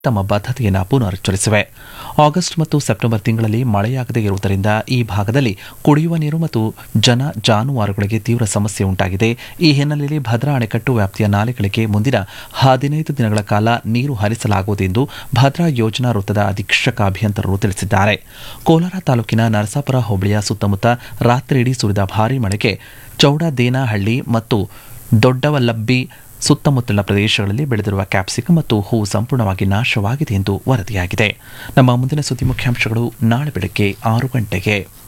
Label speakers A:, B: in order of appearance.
A: ತಮ್ಮ ಬದ್ಧತೆಯನ್ನು ಪುನರುಚ್ಚರಿಸಿವೆ ಆಗಸ್ಟ್ ಮತ್ತು ಸೆಪ್ಟೆಂಬರ್ ತಿಂಗಳಲ್ಲಿ ಮಳೆಯಾಗದೇ ಇರುವುದರಿಂದ ಈ ಭಾಗದಲ್ಲಿ ಕುಡಿಯುವ ನೀರು ಮತ್ತು ಜನ ಜಾನುವಾರುಗಳಿಗೆ ತೀವ್ರ ಸಮಸ್ಯೆ ಉಂಟಾಗಿದೆ ಈ ಹಿನ್ನೆಲೆಯಲ್ಲಿ ಭದ್ರಾ ಅಣೆಕಟ್ಟು ವ್ಯಾಪ್ತಿಯ ನಾಲೆಗಳಿಗೆ ಮುಂದಿನ ಹದಿನೈದು ದಿನಗಳ ಕಾಲ ನೀರು ಹರಿಸಲಾಗುವುದು ಎಂದು ಭದ್ರಾ ಯೋಜನಾ ವೃತ್ತದ ಅಧೀಕ್ಷಕ ಅಭಿಯಂತರರು ತಿಳಿಸಿದ್ದಾರೆ ಕೋಲಾರ ತಾಲೂಕಿನ ನರಸಾಪುರ ಹೋಬಳಿಯ ಸುತ್ತಮುತ್ತ ರಾತ್ರಿಯಿಡೀ ಸುರಿದ ಭಾರೀ ಮಳೆಗೆ ಚೌಡದೇನಹಳ್ಳಿ ಮತ್ತು ದೊಡ್ಡವಲ್ಲಬ್ಬಿ ಸುತ್ತಮುತ್ತಲಿನ ಪ್ರದೇಶಗಳಲ್ಲಿ ಬೆಳೆದಿರುವ ಕ್ಯಾಪ್ಸಿಕಂ ಮತ್ತು ಹೂವು ಸಂಪೂರ್ಣವಾಗಿ ನಾಶವಾಗಿದೆ ಎಂದು ವರದಿಯಾಗಿದೆ ನಮ್ಮ ಮುಂದಿನ ಸುದ್ದಿ ಮುಖ್ಯಾಂಶಗಳು ನಾಳೆ ಬೆಳಗ್ಗೆ ಆರು ಗಂಟೆಗೆ